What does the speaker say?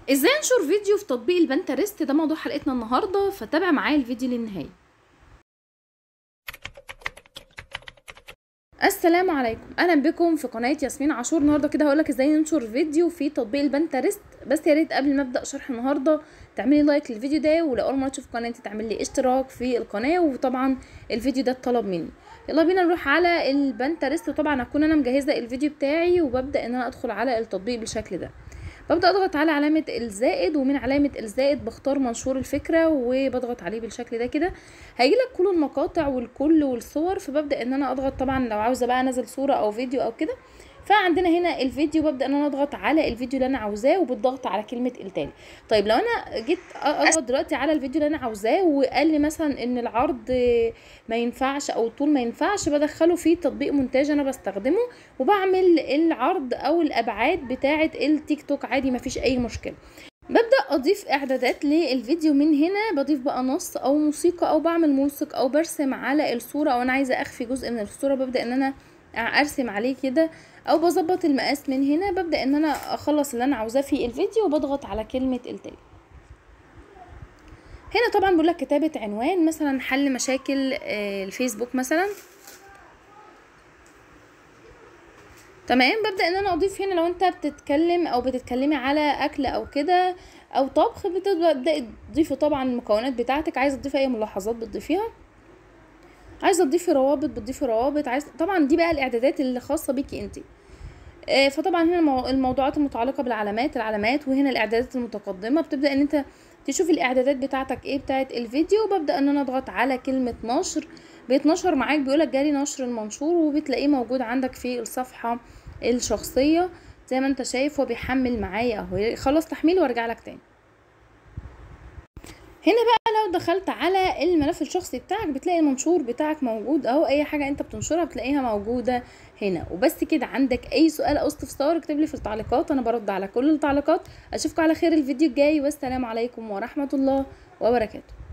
ازاي انشر فيديو في تطبيق البنترست ده موضوع حلقتنا النهارده فتابع معايا الفيديو للنهايه السلام عليكم اهلا بكم في قناه ياسمين عاشور النهارده كده هقولك ازاي ننشر فيديو في تطبيق البنترست بس يا ريت قبل ما ابدا شرح النهارده تعملي لايك للفيديو ده ولو اول مره تشوف قناتي تعمل لي اشتراك في القناه وطبعا الفيديو ده اتطلب مني يلا بينا نروح على البنترست وطبعا هكون انا مجهزه الفيديو بتاعي وببدا ان انا ادخل على التطبيق بالشكل ده ببدا اضغط على علامه الزائد ومن علامه الزائد بختار منشور الفكره وبضغط عليه بالشكل ده كده هيجي لك كل المقاطع والكل والصور فببدا ان انا اضغط طبعا لو عاوزه بقى انزل صوره او فيديو او كده فعندنا هنا الفيديو ببدا ان انا اضغط على الفيديو اللي انا عاوزاه وبالضغط على كلمه التالي طيب لو انا جيت اضغط دلوقتي على الفيديو اللي انا عاوزاه وقال لي مثلا ان العرض ما ينفعش او الطول ما ينفعش بدخله في تطبيق مونتاج انا بستخدمه وبعمل العرض او الابعاد بتاعه التيك توك عادي ما فيش اي مشكله ببدا اضيف اعدادات للفيديو من هنا بضيف بقى نص او موسيقى او بعمل ملصق او برسم على الصوره او انا عايزه اخفي جزء من الصوره ببدا ان انا ارسم عليه كده او بظبط المقاس من هنا ببدا ان انا اخلص اللي انا عاوزاه في الفيديو وبضغط على كلمه التالي هنا طبعا بقول لك كتابه عنوان مثلا حل مشاكل الفيسبوك مثلا تمام ببدا ان انا اضيف هنا لو انت بتتكلم او بتتكلمي على اكل او كده او طبخ بتبداي تضيفي طبعا المكونات بتاعتك عايزه تضيفي اي ملاحظات بتضيفيها عايزه تضيفي روابط بتضيفي روابط عايز طبعا دي بقى الاعدادات اللي خاصه بيكي انت آه فطبعا هنا الموضوعات المتعلقه بالعلامات العلامات وهنا الاعدادات المتقدمه بتبدا ان انت تشوف الاعدادات بتاعتك ايه بتاعت الفيديو وببدا ان انا اضغط على كلمه نشر بيتنشر معاك بيقولك جالي نشر المنشور وبتلاقيه موجود عندك في الصفحه الشخصيه زي ما انت شايف هو بيحمل معايا اهو خلص تحميل وارجع لك تاني هنا بقى لو دخلت على الملف الشخصي بتاعك بتلاقي المنشور بتاعك موجود اهو اي حاجه انت بتنشرها بتلاقيها موجوده هنا وبس كده عندك اي سؤال او استفسار اكتب لي في التعليقات انا برد على كل التعليقات اشوفكم على خير الفيديو الجاي والسلام عليكم ورحمه الله وبركاته